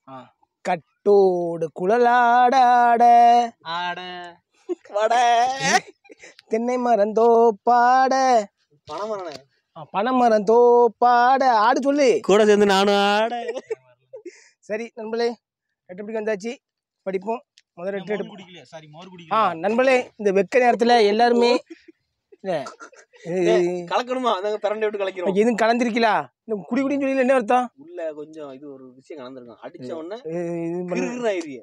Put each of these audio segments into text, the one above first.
கட்டோடு குழலாடாட ஆட வட தென்னை மரந்தோ பாட பணம் வரணே பனைமரம் தோப்பாட ஆடு சொல்லு கூட சேர்ந்து நானும் ஆட சரி நண்பர்களே ரெட்டு பிடிக்க வந்தாச்சு படிப்போம் முதல் ரெட்டு எடுப்போம் குடிக்கல சாரி மோர் ஆ குடிக்கல நண்பர்களே இந்த வெக்க நேரத்தில் எல்லாருமே இல்ல, இது- கலக்கணுமா நாங்க பிரண்டை விட்டு கலக்கிறோம் எதுவும் கலந்துருக்கீங்களா இந்த குடி குடின்னு சொல்லி என்ன அர்த்தம் உள்ள கொஞ்சம் இது ஒரு விஷயம் கலந்துருக்கும் அடிச்ச உடனே இது இது பண்ணு. கிருகிரு ஆயிருவிய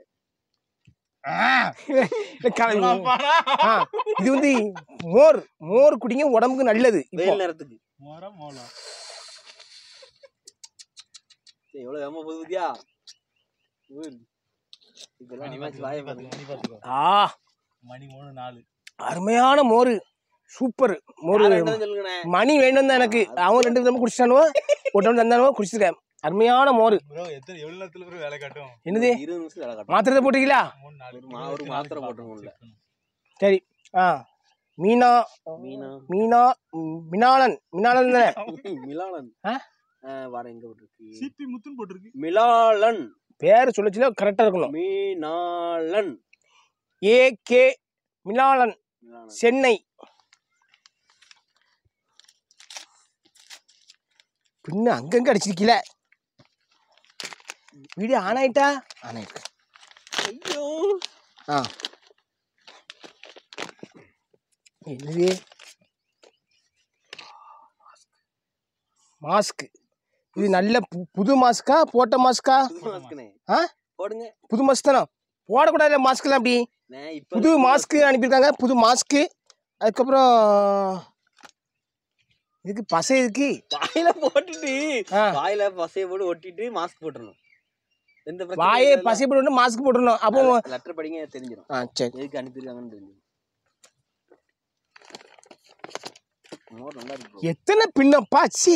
இல்ல, கல- ஆ, இது வந்து மோர் மோர் குடிங்க உடம்புக்கு நல்லது இப்போ வெயில் நேரத்துக்கு ஏய், எவ்வளவு ஏமா போகுது பாத்தியா ஊர். இப்பெல்லாம் அண்ணாச்சி வாயை பாருங்க. ஆ மணி மூணு நாலு அருமையான மோர் சூப்பர் மோர் யார் வேண்டாம்னு சொல்லுங்கண்ணே மணி வேணும் தான் எனக்கு அவன் ரெண்டு விதமா குடிச்சிட்டானுவோ ஒரு டைம் தந்தானுவோ குடிச்சிருக்கேன் அருமையான மோர் ப்ரோ எத்தனை எவ்வளவு நேரத்துல ப்ரோ வேலை காட்டும் என்னது இருபது நிமிஷம் வேலை காட்டும் மாத்திரத்தை போட்டிருக்கீங்களா மூணு நாலு ஒரு மா- ஒரு மாத்திரை போட்டுருங்க உள்ள. சரி ஆ மீனா மீனா மீனா ம், மினாலன் மினாலன் தானே மிலாலன் ஆ? ஆ, வர எங்க போட்டிருக்கு சிபி முத்துன்னு போட்டிருக்கு மிலாலன் பேர் சொல்லச்சுல கரெக்டாக இருக்கணும் மீனாலன் ஏ கே மினாலன் மிலாலன் சென்னை பின்ன அங்கங்க அடிச்சிருக்கீல வீடியோ ஆன் ஆயிட்டா ஆன் ஆயிருக்கு ஐயோ ஆ என்னது மாஸ்க் இது நல்ல பு- புது மாஸ்கா போட்ட மாஸ்கா புது மாஸ்க்குண்ணே ஆ போடுங்க புது மாஸ்க் தானே போடக்கூடாது மாஸ்க்லாம் அப்படி நான் இப்ப புது மாஸ்க்கு அனுப்பியிருக்காங்க புது மாஸ்க்கு அதுக்கப்புறம் இதுக்கு பசை இதுக்கு வாயில போட்டுட்டு ஆ. வாயில பசைய போட்டு ஒட்டிட்டு மாஸ்க் போட்டுறணும் எந்த வாயே பசை போட்டு மாஸ்க் போட்டுடணும் அப்போ லெட்டர் படிங்க தெரிஞ்சிடும் ஆ சரி எதுக்கு அனுப்பியிருக்காங்கன்னு தெரிஞ்சிடும் மோர் நல்லா இருக்கு bro. எத்தனை பின்னப்பா சி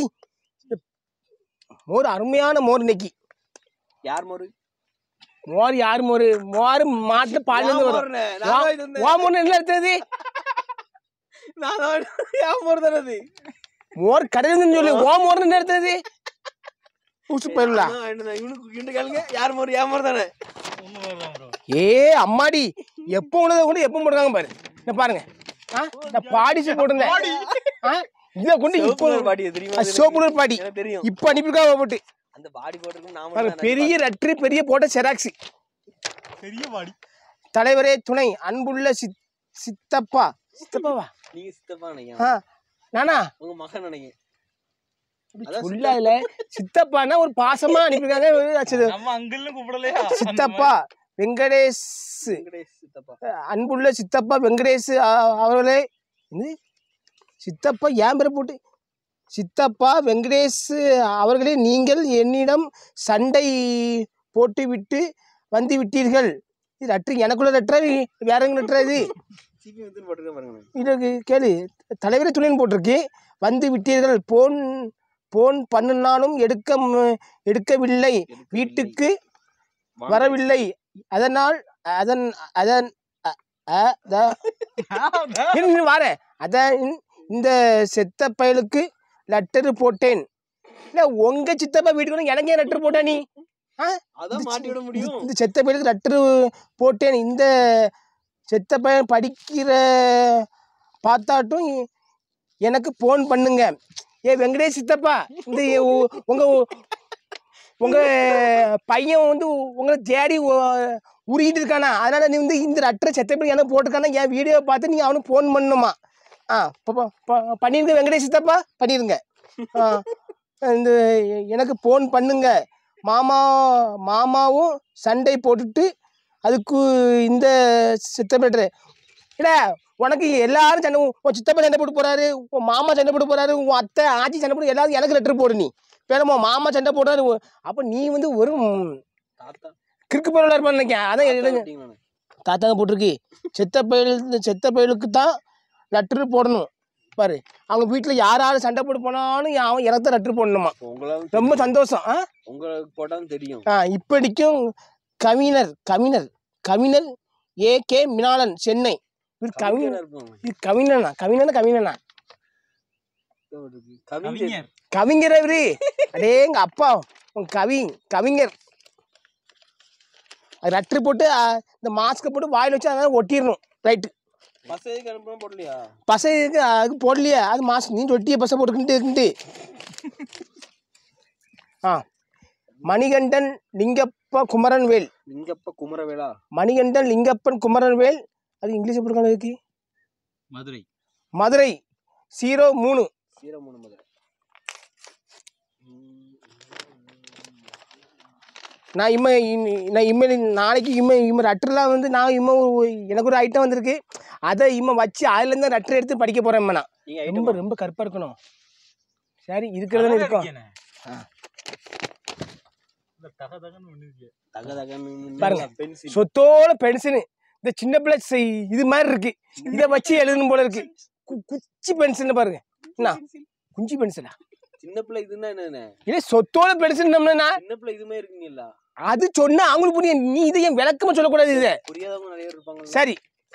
மோர் அருமையான மோர் இன்னைக்கு யார் மோரு மோர் யார் மோர் மோர் மாட்டு பால் என் வரும் மோருண்ணே, நான் தான் இது வந்து- வா மோர் என்ன எடுத்தது நான் தான் என் மோர் தானே அது. மோர் கடையில் இருந்து சொல்லு ஓ மோர் என்ன எடுத்தது ஊசு போயிடலாம் நான் வாங்கிட்டு வந்தேன். இவனுக்கு கிண்டு கேளுங்க யார் மோர் என் மோர் தானே ஒண்ணு தான் ப்ரோ ஏ அம்மாடி எப்போ உணதை கொண்டு எப்போ போடுறாங்க பாரு இந்த பாருங்க ஆ இந்த பாடிச்சு போட்டிருந்தேன் ஆ இதை கொண்டு இப்போ சிவப்பு பாடி தெரியுமா அது சோப்புலர் பாடி எனக்கு தெரியும் இப்போ அனுப்பியிருக்காங்க போட்டு அந்த பாடி போட்டிருக்கு நாம பாருங்க பெரிய லெட்ரு பெரிய போட்ட செராக்ஸ் பெரிய பாடி தலைவரே துணை அன்புள்ள சித் சித்தப்பா சித்தப்பாவா நீங்க சித்தப்பா நினைக்கிறேன் ஆ நானா உங்க மகன் நினைக்கிறேன் அப்படி அதான் சொல்லாதுல சித்தப்பான்னா ஒரு பாசமா அனுப்பியிருக்காங்க சரி, நம்ம அங்கிள்னு கூப்பிடலையா சித்தப்பா வெங்கடேஷ் வெங்கடேஷ் சித்தப்பா அன்புள்ள சித்தப்பா வெங்கடேஷ் அ- அவர்களே இது சித்தப்பா ஏன் பேரை போட்டு சித்தப்பா வெங்கடேஷ் அவர்களே நீங்கள் என்னிடம் சண்டை போட்டு விட்டு வந்து விட்டீர்கள் இது லெட்ரு எனக்குள்ள லெட்டரா வேற எங்க லெட்டரா இது சிபி வந்து போட்டிருக்கேன் பாருங்க இதுக்கு கேளு தலைவரே துணைன்னு போட்டிருக்கு வந்து விட்டீர்கள் போன் போன் பண்ணினாலும் எடுக்க ம- எடுக்கவில்லை வீட்டுக்கு வாங்க. வரவில்லை அதனால் அதன் அதன் அ- அ- த- இரு, இரு, வாரேன் அதான் இந்த செத்த பயலுக்கு லெட்டர் போட்டேன் இல்லை உங்க சித்தப்பா வீட்டுக்கு வந்து எனக்கு ஏன் லெட்டர் போட்டா நீ ஆ அதான் மாட்டி விட முடியும் இந்த செத்த பையனுக்கு லெட்டர் போட்டேன் இந்த செத்த பையன் படிக்கிற பார்த்தாட்டும் எனக்கு ஃபோன் பண்ணுங்க ஏ வெங்கடேஷ் சித்தப்பா இந்த உ- உங்க உங்க பையன் வந்து உங்களை தேடி உ- உருகிட்டு இருக்கானா அதனால நீ வந்து இந்த லெட்டரை செத்த பையன் எனக்கு போட்டிருக்கானா என் வீடியோ பார்த்து நீ அவனுக்கு ஃபோன் பண்ணணுமா ஆ ப- ப- ப- பண்ணிருங்க வெங்கடேஷ் சித்தப்பா பண்ணிருங்க ஆ இந்த எனக்கு ஃபோன் பண்ணுங்க மாமா மாமாவும் சண்டை போட்டுட்டு அதுக்கு இந்த சித்தப்பேட்டர் இல்ல உனக்கு எல்லாரும் சண்டை உன் சித்தப்பா சண்டை போட்டு போறாரு உன் மாமா சண்டை போட்டு போறாரு உன் அத்தை ஆச்சி சண்டை போட்டு எல்லாரும் எனக்கு லெட்டர் போடு நீ வேணுமா மாமா சண்டை போடுறாரு உ- அப்ப நீ வந்து ஒரு தாத்தா கிறுக்கு பயிலாக இருப்பான்னு நினைக்கிறேன் அதான் தாத்தா எழுதுங்க விட்டீங்க நானு. தாத்தாங்க போட்டிருக்கு செத்த பயல் இந்த செத்த பயலுக்கு தான் லெட்டர் போடணும் பாரு அவங்க வீட்டில் யார் யார் சண்டை போட்டு போனாலும் அவன் எனக்கு தான் லெட்டர் போடணுமா அப்போ உங்களால ரொம்ப சந்தோஷம் ஆ உங்களுக்கு போட்டாலும் தெரியும் ஆ இப்படிக்கும் கவிஞர் கவிஞர் கவிஞர் ஏ கே மினாலன் சென்னை இது கவிஞர் கவிஞரா இருக்கும் இது கவிஞனா கவிஞனா கவிஞனா கவிஞர் கவிஞர் கவிஞர் அவரு அடே எங்க அப்பா உன் கவி கவிஞர் அது ரட்ரு போட்டு ஆ, இந்த மாஸ்க்கை போட்டு வாயில் வச்சு அதனால ஒட்டிடணும் ரைட்டு பஸ் எதுக்கு அனுப்பணும் போடலையா பசை இருக்கு அதுக்கு போடலையே அது மாஸ்க் நீ ஒட்டிய பசை போட்டுக்கிட்டு இருக்குன்ட்டு ஆ மணிகண்டன் லிங்கப்ப குமரன் வேல் இங்கப்ப குமரவேலா மணிகண்டன் லிங்கப்பன் குமரன் வேல் அது இங்கிலீஷ் எப்படி இருக்கணும் இதுக்கு மதுரை மதுரை ஜீரோ மூணு சீரமூணு மதுரை நான் இம்ம இம்ம- நான் இம்ம நாளைக்கு இம்ம இம்ம ரட்டர்லாம் வந்து நான் இம்ம ஒரு- எனக்கு ஒரு ஐட்டம் வந்திருக்கு அதை இம்ம வச்சு அதுலேருந்து ரட்டர் எடுத்து படிக்க போகிறேன் நான் நீங்க ரொம்ப ஐட்டம் ரொம்ப கருப்பாக இருக்கணும் சரி இருக்கிறதுன்னு இருக்கும் ஆ. இந்த தக தகன்னு ஒண்ணு இருக்கு தக தகன்னு பாருங்க. பென்சில் சொத்தோட பென்சிலு இந்த சின்ன பிள்ளை செய்- இது மாதிரி இருக்கு இதை வச்சு எழுதணும் போல இருக்கு கு- குச்சி பென்சில் பாருங்க என்ன குஞ்சி பென்சிலா சின்ன பிள்ளை இதுன்னா என்ன இல்லை சொத்தோட பென்சில்னோம்னா சின்ன பிள்ளை இதுமே இருக்குங்கல்ல அது சொன்னா அவங்களுக்கு புரியும் நீ இதை ஏன் விளக்கமா சொல்லக்கூடாது இதை புரியாதவங்க நிறைய பேர் இருப்பாங்க சரி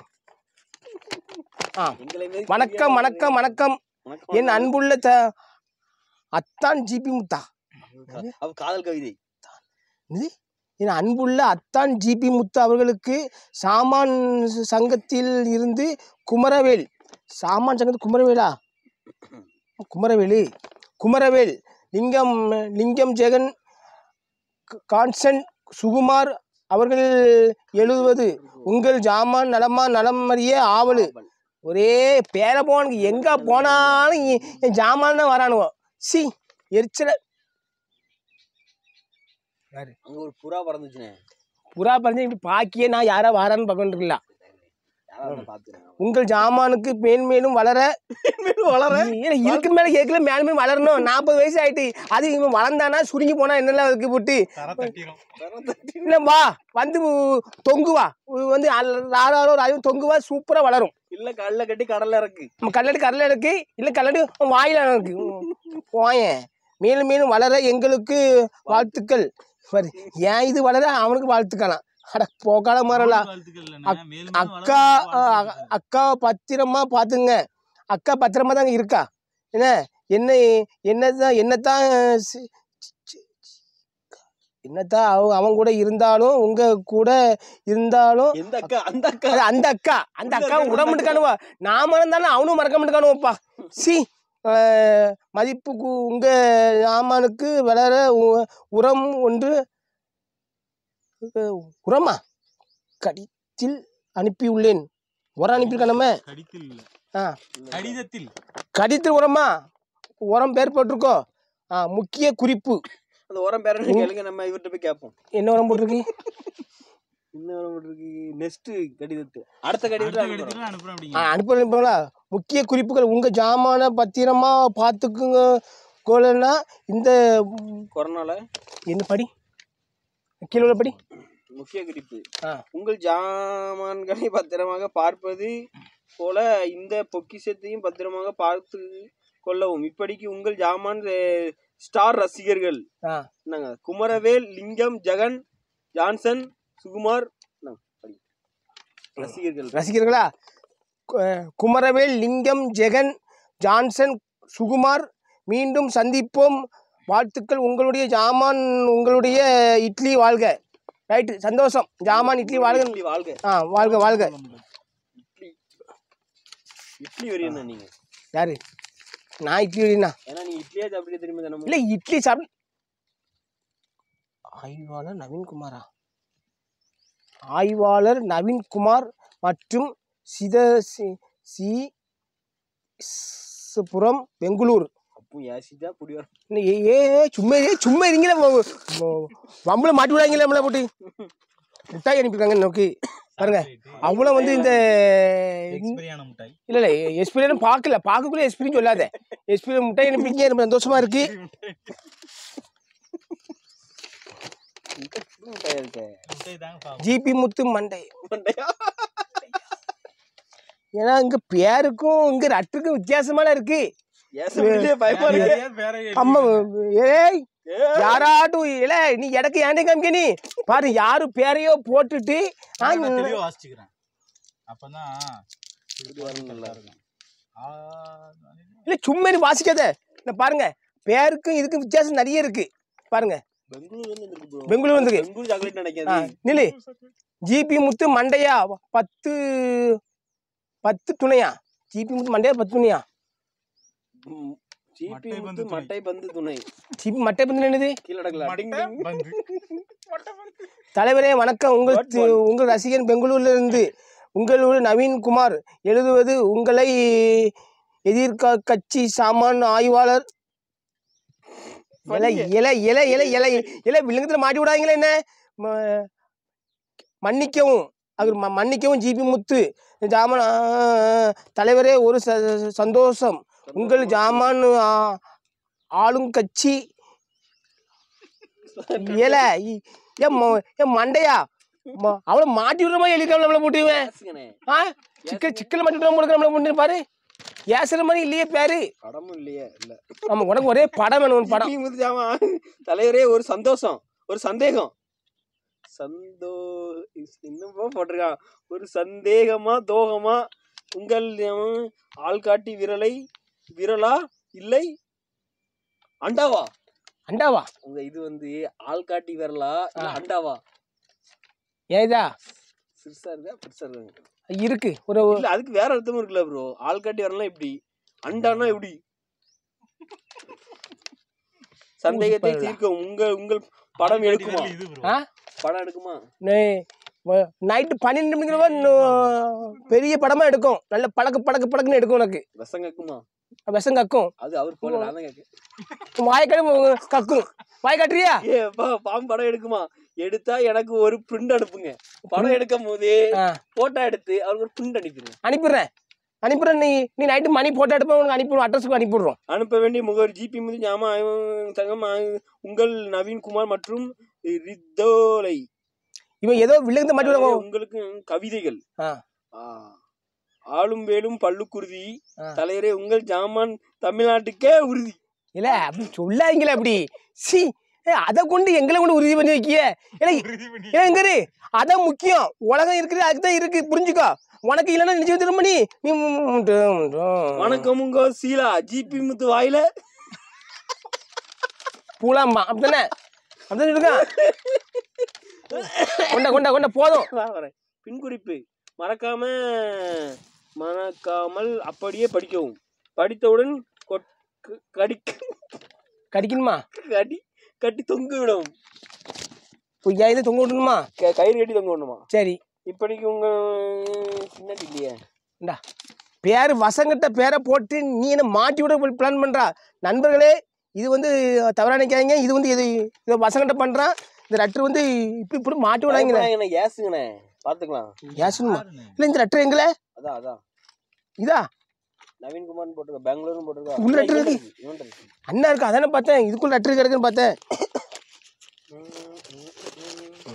ஆ எங்களை மாரி வணக்கம் புரியாதவங்க வணக்கம் வணக்கம் வணக்கம் என் அன்புள்ள த அத்தான் ஜிபி முத்தா அவ காதல் கவிதை இது என் அன்புள்ள அத்தான் ஜிபி முத்து அவர்களுக்கு சாமான் சங்கத்தில் இருந்து குமரவேல் சாமான் சங்கத்தில் குமரவேலா குமரவேலு குமரவேல் லிங்கம் லிங்கம் ஜெகன் க- கான்சன் சுகுமார் அவர்கள் எழுதுவது உங்கள் ஜாமான் நலமா நலம் அறிய ஆவலு ஒரே பேர போனுக்கு எங்க போனாலும் எ- என் ஜாமான் தான் வரானுவோ சி எரிச்சல அங்க ஒரு புறா பறந்துச்சுனே புறா பறந்து இப்படி பாக்கியே நான் யாரா வாரான்னு பார்க்கணும்ல யாராவது பாத்துறேன் உங்கள் ஜாமானுக்கு மேன்மேலும் வளர வளர ஏன்னா இதுக்கு மேல கேட்கல மேலும் மேலும் வளரணும் நாற்பது வயசு ஆயிட்டு அது இவன் வளர்ந்தானா சுருங்கி போனா என்னெல்லாம் இருக்கு போட்டு தர தட்டிடும் இல்ல வா வந்து தொங்கு வா வந்து ஆறாரோ ஒரு அறிவு தொங்கு வா சூப்பரா வளரும் இல்ல கல்ல கட்டி கடல்ல இறக்கு நம்ம கல்லடி கடல இருக்கு இல்ல கல்லடி வாயில இருக்கு போயேன் மேலும் மேலும் வளர எங்களுக்கு வாழ்த்துக்கள் பாரு, ஏன் இது வளர அவனுக்கு வாழ்த்துக்கலாம் அட போக்கால மாறலாம் வாழ்த்துக்கள் இல்லைண்ணே. அக்- மேலும் மேலும் அக்கா வளரணும் அ- வாழ்த்துக்கள். அக்காவை பத்திரமா பார்த்துங்க அக்கா பத்திரமா தாங்க இருக்கா என்ன என்ன என்னதான் என்னத்தான் சி- சி- என்னத்தான் அவன் அவன் கூட இருந்தாலும் உங்க கூட இருந்தாலும் எந்த அக்கா அந்த அக்கா அது அந்த அக்கா அந்த அக்கா விட மாட்டுக்கானுவா நான் மறந்தாலும் அவனும் மறக்க மாட்டுக்கானுவாப்பா சி அஹ், மதிப்புக்கு உங்க ஆமானுக்கு வளர உ- உரம் ஒன்று அஹ், உரமா கடித்தில் அனுப்பியுள்ளேன் உரம் அனுப்பியிருக்கானமே கடித்தில் இல்ல. ஆ கடிதத்தில் கடித்தில் உரமா உரம் பேர் போட்டிருக்கோ ஆ முக்கிய குறிப்பு அந்த உரம் பேர கேளுங்க நம்ம இவர்கிட்ட போய் கேட்போம் என்ன உரம் போட்டிருக்கு என்ன உரம் போட்டிருக்கு நெக்ஸ்ட் கடிதத்து அடுத்த அடுத்த கடிதத்துல கடிதத்தில் அனுப்புறேன் ஆ அப்படிங்க அனுப்ப அனுப்புங்களா முக்கிய குறிப்புகள் உங்கள் ஜாமான பத்திரமா பார்த்துக்குங்க கோலன்னா இந்த ம், கொரோனால என்ன படி கீழே உள்ள படி முக்கிய குறிப்பு ஆ உங்கள் ஜாமான்களை பத்திரமாக பார்ப்பது போல இந்த பொக்கிஷத்தையும் பத்திரமாக பார்த்து கொள்ளவும் இப்படிக்கு உங்கள் ஜாமான் அஹ், ஸ்டார் ரசிகர்கள் ஆ என்னங்க குமரவேல் லிங்கம் ஜெகன் ஜான்சன் சுகுமார் என்னங்க, படி. ரசிகர்கள் ரசிகர்களா கு- குமரவேல் லிங்கம் ஜெகன் ஜான்சன் சுகுமார் மீண்டும் சந்திப்போம் வாழ்த்துக்கள் உங்களுடைய ஜாமான் உங்களுடைய இட்லி வாழ்க ரைட்டு சந்தோஷம் ஜாமான் இட்லி வாழ்க இட்லி வாழ்க ஆ வாழ்க வாழ்க இட்லி இட்லி வரையும் நீங்க யாரு நான் இட்லி வேணா ஏன்னா நீங்க இட்லியே சாப்பிட்டு திரும்ப தினமும் இல்லை இட்லி சாப்பிட ஆய்வாளர் நவீன்குமாரா ஆய்வாளர் நவீன்குமார் மற்றும் சித சி- சி ஸ் புரம் பெங்களூர் அப்போ ஏசிட்டா புடி வரும் இன்னும் ஏ ஏ சும்மா ஏ சும்மா இருங்களே வம்பளை மாட்டி விடாங்களே நம்மளை போட்டு முட்டாய் அனுப்பியிருக்காங்க நோக்கி பாருங்க அவ்வளோ வந்து இந்த எக்ஸ்பீரியான மிட்டாய் இல்லை இல்லை எஸ்பிரியன் பார்க்கல பார்க்கக்குள்ள எஸ்பிரின்னு சொல்லாத எஸ்பிரியன் முட்டாய் அனுப்பிங்க ரொம்ப சந்தோஷமா இருக்கு முட்டையா இருக்க மிட்டாய் தாங்க பாவம். ஜிபி முத்து மண்டை மண்டையா? ஏன்னா இங்க பேருக்கும் இங்க ரட்டுக்கும் வித்தியாசமான இருக்கு ஏச முடியலையே, பயமா இருக்கு வேற பேரை அம்மா ஏய் ஏய், யாராட்டும் இல்ல நீ எனக்கு ஏன்டே காமிக்க நீ பாரு யாரு பேரையோ போட்டுட்டு ஆ, நான் தெளிவா வாசிச்சுக்கிறேன் அப்பதான் இது வரணும் நல்லா இருக்கும் ஆ, இல்ல சும்மா நீ வாசிக்காத இந்த பாருங்க பேருக்கும் இதுக்கும் வித்தியாசம் நிறைய இருக்கு பாருங்க பெங்களூர்ல இருந்து வந்திருக்கு bro. பெங்களூர் வந்துருக்கு பெங்களூர் சாக்லேட் ஆ நினைக்காது நில்லு ஜிபி முத்து மண்டையா பத்து பத்து துணையா ஜிபி முத்து மண்டையா பத்து துணையா ம், ஜிபி மட்டை முத்து பந்து துணை. மட்டை பந்து துணை ஜிபி மட்டை பந்து என்னது கீழே அடக்கல டிங் மட்டை டிங். பந்து. தலைவரே வணக்கம் உங்கள் What தி- உங்கள் ரசிகன் பெங்களூர்ல இருந்து உங்களோட நவீன்குமார் எழுதுவது உங்களை எதிர்க்க கட்சி சாமான் ஆய்வாளர் இலை இலை இலை இலை இலை இலை விலங்கத்தில் மாட்டி விடாதீங்களே என்ன ம- மன்னிக்கவும் அது ம- மன்னிக்கவும் ஜிபி முத்து ஜாமான் ஆ, தலைவரே ஒரு ச- சந்தோஷம் உங்கள் ஜாமான் ஆ, ஆளுங்கட்சி இலை இ- ஏன் ம- ஏன் மண்டையா ம- அவளை மாட்டி விடுற மாதிரி எழுதிக்கலாம் நம்மளை போட்டுவேன் பேசுங்கண்ணே. ஆ சிக்கல் சிக்கல் மாட்டி விடுற மாதிரி நம்மளை போட்டு பாரு ஏசுற மாதிரி இல்லையே பேரு படமும் இல்லையே இல்ல ஆமா உனக்கு ஒரே படம் வேணும் ஒரு படம் ஜிபி முத்து ஜாமா தலைவரே ஒரு சந்தோஷம் ஒரு சந்தேகம் சந்தோ இன்னும் போட்டிருக்கான் ஒரு சந்தேகமா தோகமா உங்கள் ம், ஆள்காட்டி விரலை விரலா இல்லை அண்டாவா அண்டாவா உங்க இது வந்து ஆள்காட்டி விரலா இல்ல ஆ. அண்டாவா ஏன் இதா சிறுசா இருக்கா பெருசா இருக்கா இருக்கு ஒரு இல்ல அதுக்கு வேற அர்த்தமும் இருக்குல்ல ப்ரோ ஆள்காட்டி வரலாம் எப்படி அண்டானா எப்படி சந்தேகத்தை ஊசி பல்லா. தீர்க்க உங்க உங்கள் படம் எடுக்குமா இது bro. ஆ படம் எடுக்குமா நைட்டு பன்னெண்டு மணிக்கு இன்னும் பெரிய படமா எடுக்கும் நல்ல படக்கு படக்கு படக்குன்னு எடுக்கும் உனக்கு விஷம் கக்குமா விஷம் கக்கும் அது அவர் போல நான் தான் கேட்க வாய்க்கடை கக்கும் வாய் காட்டுறியா ஏ பா பாம்பு படம் எடுக்குமா எடுத்தா எனக்கு ஒரு பிரிண்ட் அனுப்புங்க படம் எடுக்கும் போதே ஆ, போட்டோ எடுத்து அவருக்கு ஒரு பிரிண்ட் அனுப்பிடுங்க அனுப்பிடுறேன் அனுப்பிடுறேன் நீ நீ நைட்டு மணி போட்டோ எடுப்ப உனக்கு அனுப்பிடுவோம் அட்ரஸுக்கு அனுப்பிடுறோம் அனுப்ப வேண்டிய முகவரி ஜிபி முது ஞாமா தங்கம் உங்கள் நவீன்குமார் மற்றும் ரித்தோலை இவன் ஏதோ விழுந்து மாட்டி விடுவான். உங்களுக்கு கவிதைகள் ஆ. ஆ. ஆளும் வேலும் பல்லுக்குருதி ஆ. தலைவரே உங்கள் ஜாமான் தமிழ்நாட்டுக்கே உறுதி இல்ல அப்படி சொல்லாதீங்களே அப்படி சி அதை கொண்டு எங்களை கொண்டு உறுதி பண்ணி வைக்கிய ஏன்னா உறுதி பண்ணி. ஏன் எங்கரு அதான் முக்கியம் உலகம் இருக்குது அதுக்கு தான் இருக்கு புரிஞ்சுக்கோ உனக்கு இல்லைன்னா நிச்சயம் திரும்ப நீ நீ ம், ம், ம், ம். வணக்கம் உங்க சீலா ஜிபி முத்து வாயில பூலாம்மா அப்படிதானே அப்படிதான் இருக்கான் கொண்ட கொண்ட கொண்ட போதும் வா- வரேன் பின்குறிப்பு மறக்காம மறக்காமல் அப்படியே படிக்கவும் படித்தவுடன் கொட்- க- கடிக்க கடிக்கணுமா கடி கட்டி தொங்க விடவும் பொய்யா இதை தொங்க விடணுமா க- கயிறு கட்டி தொங்க விடணுமா சரி இப்படிக்கு உங்க பின்னாடி இல்லையே இந்தா பேர் வசங்கிட்ட பேரை போட்டு நீ என்ன மாட்டி விட பிளான் பண்றா நண்பர்களே இது வந்து தவறா நினைக்காதீங்க இது வந்து இது இதை வசங்கிட்ட பண்றான் இந்த லெட்டர் வந்து இப்படி இப்படி மாட்டி விடாங்க என்ன ஏசுங்கண்ணே பாத்துக்கலாம் ஏசணுமா பாருண்ணே. இல்லை இந்த லெட்டர் எங்களே அதான் அதான் இதா நவீன்குமார்னு போட்டிருக்கா பெங்களூர்னு போட்டிருக்கா உள்ள letter இவன்ட்ட இருக்கு. இருக்கு, இவன்ட்ட இருக்கு. அண்ணா இருக்கு அதானே பார்த்தேன் இதுக்குள்ள லெட்டர் கிடக்குன்னு பார்த்தேன் ம், ம், ம்.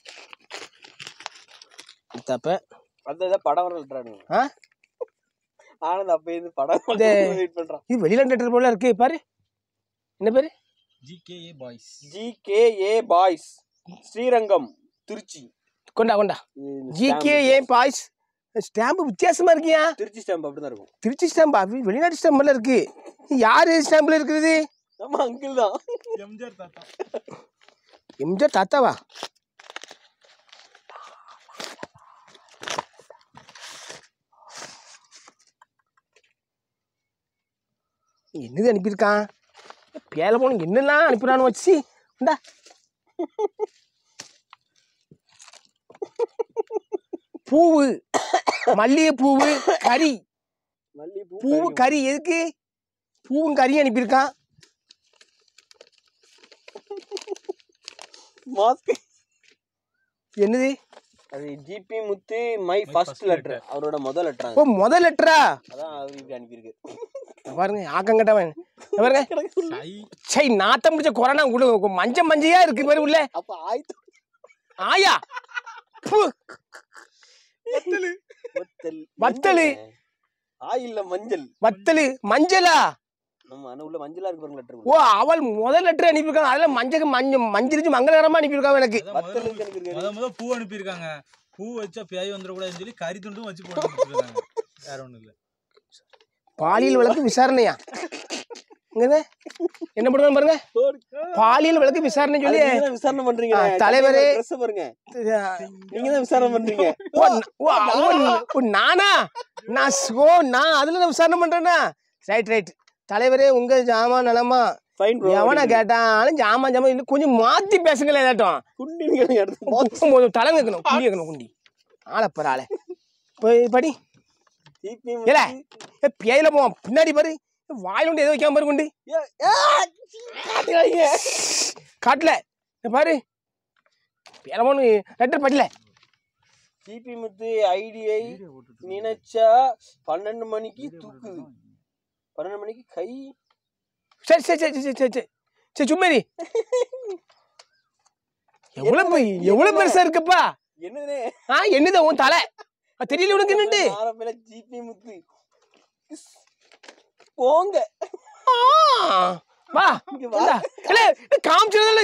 தப்ப அந்த இதை படம் வர லெட்டரானுங்க ஆ ஆனந்த் அப்ப இது படம் இந்த- வெயிட் பண்றான் இது வெளிநாட்டு லெட்டர் போல இருக்கு பாரு என்ன பேரு GKA boys. GKA boys Srirangam Trichy கொண்டா கொண்டா இது இந்த G stamp. A boys stamp வித்தியாசமா இருக்கியா திருச்சி ஸ்டாம்ப் அப்படிதான் இருக்கும் திருச்சி ஸ்டாம்பா வெளிநாட்டு ஸ்டாம்பில் இருக்கு யார் ஸ்டாம்பில் இருக்குது நம்ம அங்கிள் தான் எம்ஜிஆர் தாத்தா. எம்ஜிஆர் தாத்தாவா என்னது அனுப்பியிருக்கான் பேல போன என்னெல்லாம் அனுப்பிடுறான்னு வச்சு இந்தா பூவு மல்லிகை பூவு கறி மல்லிகைப்பூ பூவு கறி எதுக்கு பூவும் கறியும் அனுப்பியிருக்கான் மாஸ்க் என்னது அது ஜிபி முத்து Muthu My first first letter letter. அவரோட முதல் லெட்டர் ஓ முதல் லெட்டரா அதான் அவர் இப்படி அனுப்பியிருக்கு பாருங்க ஆக்கங்கட்டவன் இங்க பாருங்க சை. சை நாத்தம் முடிச்ச கொரோனா உள்ள மஞ்ச மஞ்சையா இருக்கு பாரு உள்ள அப்ப ஆயிரத்தி ஆயா பு, வத்தல் வத்தலு. மஞ்சள். ஆயில்ல மஞ்சள் வத்தலு மஞ்சளா நம்ம ஆனா உள்ள மஞ்சளா இருக்கு பாருங்க லெட்டர் ஓ அவள் முதல் லெட்டர் அனுப்பியிருக்காங்க அதுல மஞ்சள் மஞ்சள் மஞ்சளிச்சு மங்களகரமா அனுப்பியிருக்காங்க எனக்கு அதான் வத்தல் முதல்ல- அனுப்பியிருக்காரு முத முத பூ அனுப்பியிருக்காங்க பூ வச்சா பேய் வந்துடக்கூடாதுன்னு சொல்லி கறி துண்டும் வச்சு போட்டு கொடுத்துருக்காங்க வேற ஒண்ணும் இல்ல பாலியல் வழக்கு விசாரணையா இங்க என்ன பண்ணுவாங்க பாருங்க பாலியல் வழக்கு விசாரணை சொல்லி நீங்க தான் விசாரணை பண்றீங்க ஆ, தலைவரே. ட்ரெஸ் பாருங்க நீங்க தான் விசாரணை பண்றீங்க ஓ, ஓ, ஓ, ஓ, நானா நான் ஸ்- ஓ நான் அதுல நான் விசாரணை பண்றேனா ரைட் ரைட் தலைவரே உங்க ஜாமான் நலமா ஃபைன் ப்ரோ எவனை கேட்டாலும் ஜாமான் ஜாமான் இல்லை கொஞ்சம் மாத்தி பேசுங்களேன் ஏதாட்டும் குண்டி நீங்க எடுத்து போ. போதும் தலை வைக்கணும் குண்டி வைக்கணும் குண்டி ஆளை பாரு ஆளை போய் படி TP ஏல ஏ பேயில போவான் பின்னாடி பாரு வாயில் உண்டு எதோ வைக்காம பாரு குண்டி ஏ, ஏ, காட்டுறாங்க. காட்டல இங்க பாரு பேரமோன்னு லெட்டர் படில டிபி முத்து ஐடியை நினைச்சா பன்னெண்டு மணிக்கு தூக்குது பன்னெண்டு மணிக்கு கை சரி சரி சரி சரி சரி சரி சரி சும்மேரி எவ்வளவு பெ- எவ்வளவு பெருசா இருக்குப்பா என்னதுனே ஆ என்னது உன் தலை அது தெரியல உனக்கு என்னண்டு ஆரம்பில ஜிபி முத்து போங்க ஆ, வா இங்க வா. இந்தா. இல்ல இது காமிச்சதுல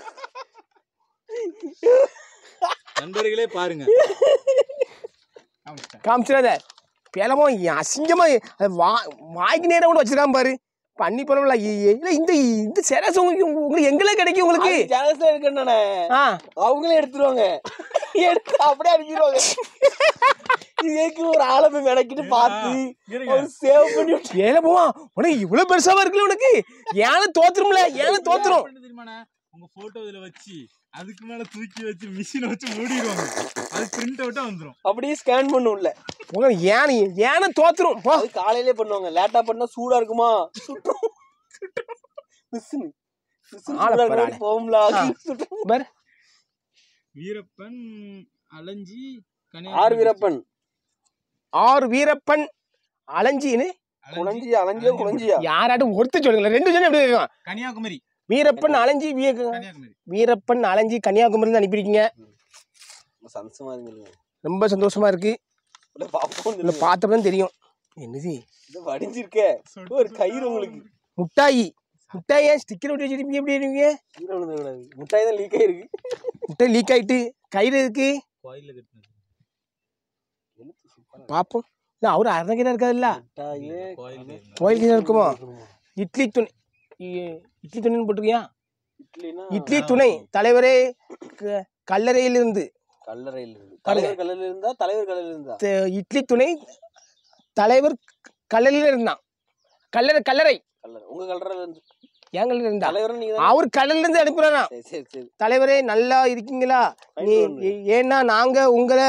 நண்பர்களே பாருங்க காமிச்சிட்டேன். காமிச்சிடாத பேலமோ அசிங்கமா அது வா வாய்க்கு நேரம் கூட வச்சிருக்காம பாரு பண்ணி பரவாயில்ல இல்ல இந்த இந்த செரஸ் உங்களுக்கு உங்களுக்கு எங்களே கிடைக்கும் உங்களுக்கு ஜாலஸ்ல இருக்கேன் ஆ அவங்களே எடுத்துருவாங்க எடுத்து அப்படியே அடிச்சிருவாங்க இதுக்கு ஒரு ஆளை மெனக்கிட்டு பார்த்து இருங்க. ஒரு சேவ் பண்ணி விட்டு ஏல போவா உனக்கு இவ்வளவு பெருசாவா இருக்குல்ல உனக்கு ஏன தோத்துரும்ல ஏன தோத்துரும் என்ன தெரியுமாண்ணே? உங்க போட்டோ இதுல வச்சு அதுக்கு மேல தூக்கி வச்சு மிஷினை வச்சு மூடிடுவாங்க அது பிரிண்ட் அவுட்டா வந்துரும் அப்படியே ஸ்கேன் பண்ணும்ல உங்க ஏன ஏன தோத்துரும் போ அது காலையிலே பண்ணுவாங்க லேட்டா பண்ணா சூடா இருக்குமா சுட்டும் மிஸ்ஸுன்னு மிஸ்ஸுன்னு ஆளை சூடா பாரு, இருக்கும் போகும்ல சுட்டும் பாரு வீரப்பன் அலைஞ்சி ஆர் வீரப்பன் ஆறு வீரப்பன் அலைஞ்சின்னு குழஞ்சியா அலைஞ்சியா குழஞ்சியா யாராட்டும் ஒருத்தர் சொல்லுங்களேன் ரெண்டு ஜனம் எப்படி இருக்கும் கன்னியாகுமரி வீரப்பன் அலைஞ்சி வீ- கன்னியாகுமரி வீரப்பன் அலைஞ்சி கன்னியாகுமரி தான் அனுப்பியிருக்கீங்க சந்தோஷமா இருந்துங்க ரொம்ப சந்தோஷமா இருக்கு இல்ல பாப்போம் இல்ல பார்த்தப்பதான் தெரியும் என்னது இது வடிஞ்சிருக்க ஒரு கயிறு உங்களுக்கு முட்டாயி முட்டாயை ஸ்டிக்கர் ஒட்டி வச்சிருப்பீங்க எப்படி இருக்கீங்க கீழே விழுந்த கூடாது முட்டாய் தான் லீக் ஆயிருக்கு முட்டை லீக் ஆயிட்டு கயிறு இருக்கு கோயில்ல கட்டினது எழுத்து சூப்பரா பார்ப்போம் இல்ல அவர் அரணகிரா இருக்காதுல்ல முட்டாயே கோயில்ல கோயில் கீழே இருக்குமோ இட்லி துணை இ- இட்லி துணைன்னு போட்டிருக்கியா இட்லினா இட்லி துணை தலைவரே க- கல்லறையிலிருந்து கல்லறையில இருந்து தலைவர் கல்லறையில இருந்தா தலைவர் கல்லறையில இருந்தா த- இட்லி துணை தலைவர் கல்லறையில இருந்தான் கல்லறை கல்லறை கல்லறை உங்க கல்லறையில இருந்து என் கல்லறை இருந்தா தலைவர் நீங்க தான் அவர் கடல்ல இருந்து அனுப்புறாராம் சரி சரி சரி தலைவரே நல்லா இருக்கீங்களா நீ வாங்கிட்டு வரணும். ஏன்னா நாங்க உங்களை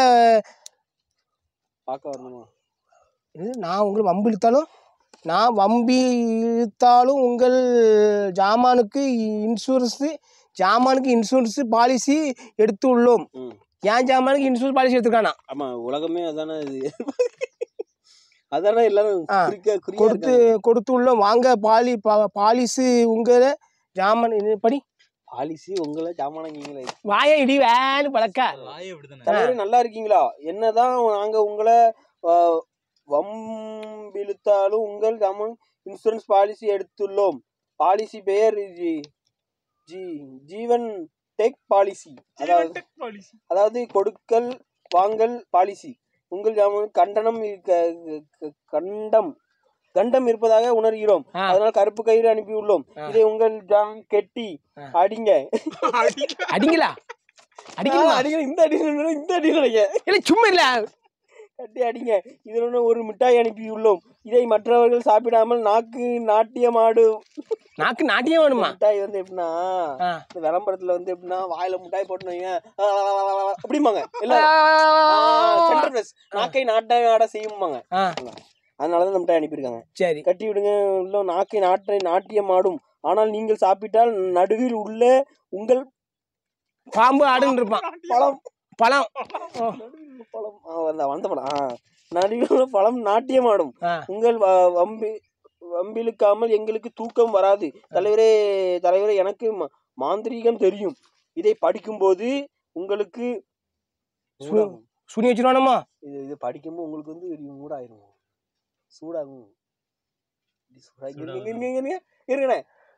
பார்க்க வரணுமா இது நான் உங்களை வம்பு இழுத்தாலும் நான் வம்பி இழுத்தாலும் உங்கள் ஜாமானுக்கு இன்சூரன்ஸு ஜாமானுக்கு இன்சூரன்ஸ் பாலிசி எடுத்து உள்ளோம் ம் என் ஜாமானுக்கு இன்சூரன்ஸ் பாலிசி எடுத்துருக்கானா ஆமா உலகமே அதானே இது அதானே எல்லாரும் ஆ, குறிக்க குறியா கொடுத்து கொடுத்து உள்ளோம் வாங்க பாலி பா- பாலிசி உங்களை ஜாமான் இது படி பாலிசி உங்களை ஜாமானங்கீங்களே வாயை இடி வேன்னு பழக்கா வாயே அப்படிதானே தலைவரே நல்லா இருக்கீங்களா என்னதான் நாங்க உங்களை ஆ, வம்பிழுத்தாலும் உங்கள் ஜாமான் இன்சூரன்ஸ் பாலிசி எடுத்துள்ளோம் பாலிசி பெயர் ஜி- ஜி ஜீவன் டெக் பாலிசி அதாவது அதாவது கொடுக்கல் வாங்கல் பாலிசி உங்கள் ஜாமான் கண்டனம் இருக்க- க- கண்டம் கண்டம் இருப்பதாக உணர்கிறோம் ஆ. அதனால் கருப்பு கயிறு அனுப்பியுள்ளோம் ஆ. இதை உங்கள் ஜாம் கெட்டி ஆ. அடிங்க அடிங்களா அடிக்கணுமா அடிங்க இந்த அடி நினைக்கிறேன், இந்த அடி நினைக்கிறேன் இல்ல சும்மா இல்ல கட்டி அடிங்க இதனுடன் ஒரு மிட்டாய் அனுப்பியுள்ளோம் இதை மற்றவர்கள் சாப்பிடாமல் நாக்கு நாட்டியமாடு நாக்கு நாட்டியம் வேணுமா மிட்டாய் வந்து எப்படின்னா ஆ. இந்த விளம்பரத்துல வந்து எப்படின்னா வாயில மிட்டாய் போட்டு வைங்க ஆ, அப்படிம்பாங்க இல்ல சென்டர் பிரஸ் நாக்கை நாட்டாய் ஆட செய்யும்பாங்க ஆ, அதனாலதான் இந்த மிட்டாய் அனுப்பியிருக்காங்க சரி கட்டி விடுங்க உள்ள நாக்கை நாட்டை நாட்டியமாடும் ஆனால் நீங்கள் சாப்பிட்டால் நடுவில் உள்ள உங்கள் பாம்பு ஆடுன்னு இருப்பான் பழம் பழம் ஓ, பழம் ஆ, வந்த வந்த பழம் ஆ. நடுவில் உள்ள பழம் நாட்டியமாடும் ஆ. உங்கள் வ- வம்பி வம்பிழுக்காமல் எங்களுக்கு தூக்கம் வராது தலைவரே தலைவரே எனக்கு ம- மாந்திரீகம் தெரியும் இதை படிக்கும்போது உங்களுக்கு சூடாகும். சுனி வச்சிருவானுமா இது இது படிக்கும்போது உங்களுக்கு வந்து இது மூடாயிரும் சூடாகும் இப்படி சூடாகி- இருங்க, இருங்க, இருங்க, இருங்க, இருங்கண்ணே.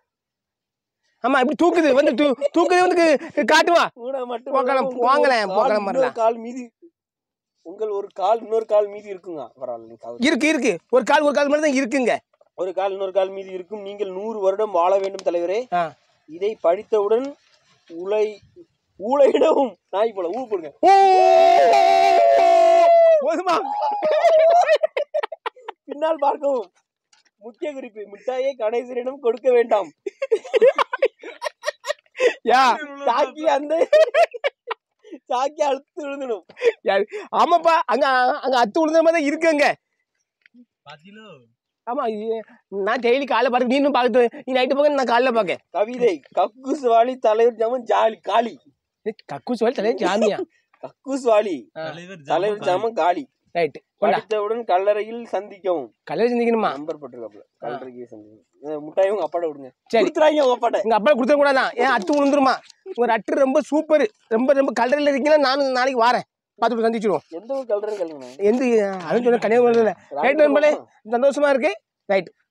ஆமா இப்படி தூக்குது வந்து தூ- தூக்குது வந்து கு- காட்டுவா மூடா மட்டும் போக்கலாம், இல்லாம உங்களுக்கு வாங்களேன், ஒரு போக்கலாம் கால், வரலாம். இன்னொரு கால் மீதி உங்கள் ஒரு கால் இன்னொரு கால் மீதி இருக்குங்க பரவாயில்ல நீ கவர் இருக்கு இருக்கு ஒரு கால் ஒரு கால் மட்டும் தான் இருக்குங்க ஒரு கால் இன்னொரு கால் மீது இருக்கும் நீங்கள் நூறு வருடம் வாழ வேண்டும் தலைவரே ஆ. இதை படித்தவுடன் உலை ஊழையிடவும் நாய் போல ஊ போடுங்க போதுமா பின்னால் பார்க்கவும் முக்கிய குறிப்பு மிட்டாயை கணேசரிடம் கொடுக்க வேண்டாம் யா சாக்கி அந்த சாக்கி அழுத்து விழுந்துடும் யாரு? ஆமாப்பா அங்க அங்க அத்து விழுந்த மாதிரி தான் இருக்குங்க பாத்தீங்களோ ஆமா இ- நான் டெய்லி காலைல பார்த்து நீ இன்னும் பார்த்து நீ நைட்டு பார்க்க நான் காலைல பார்க்க கவிதை கக்கூஸ் வாலி தலைவர் ஜாமன் ஜாலி காளி கக்கு சொல்லி தலையா ஜாமியா கக்கூஸ் வாலி தலைவர் தலைவர் ஜாமன் காளி ரைட்டு கொண்டா படித்தவுடன் கல்லறையில் சந்திக்கவும் கல்யாணம் செஞ்சுக்கணுமா நம்பர் போட்டிருக்காப்ல கல்லறைக்கு சந்திக்கவும் இந்த முட்டாயை உங்க அப்பாட்ட விடுங்க சரி. கொடுத்துறாங்க உங்க அப்பாட்ட எங்க அப்பா கொடுத்துட கூடாதான் ஏன் அத்து விழுந்துருமா உங்க அட்டு ரொம்ப சூப்பர் ரொம்ப ரொம்ப கல்லறையில் இருக்கீங்களா நானும் நாளைக்கு வரேன் பார்த்துட்டு சந்திச்சிடுவோம் எந்த ஒரு கல்லறை கல்லுங்க எந்த அதுவும் சொன்ன கன்னியாகுமரியில் ரைட் நண்பர்களே சந்தோஷமா இருக்கு ரைட்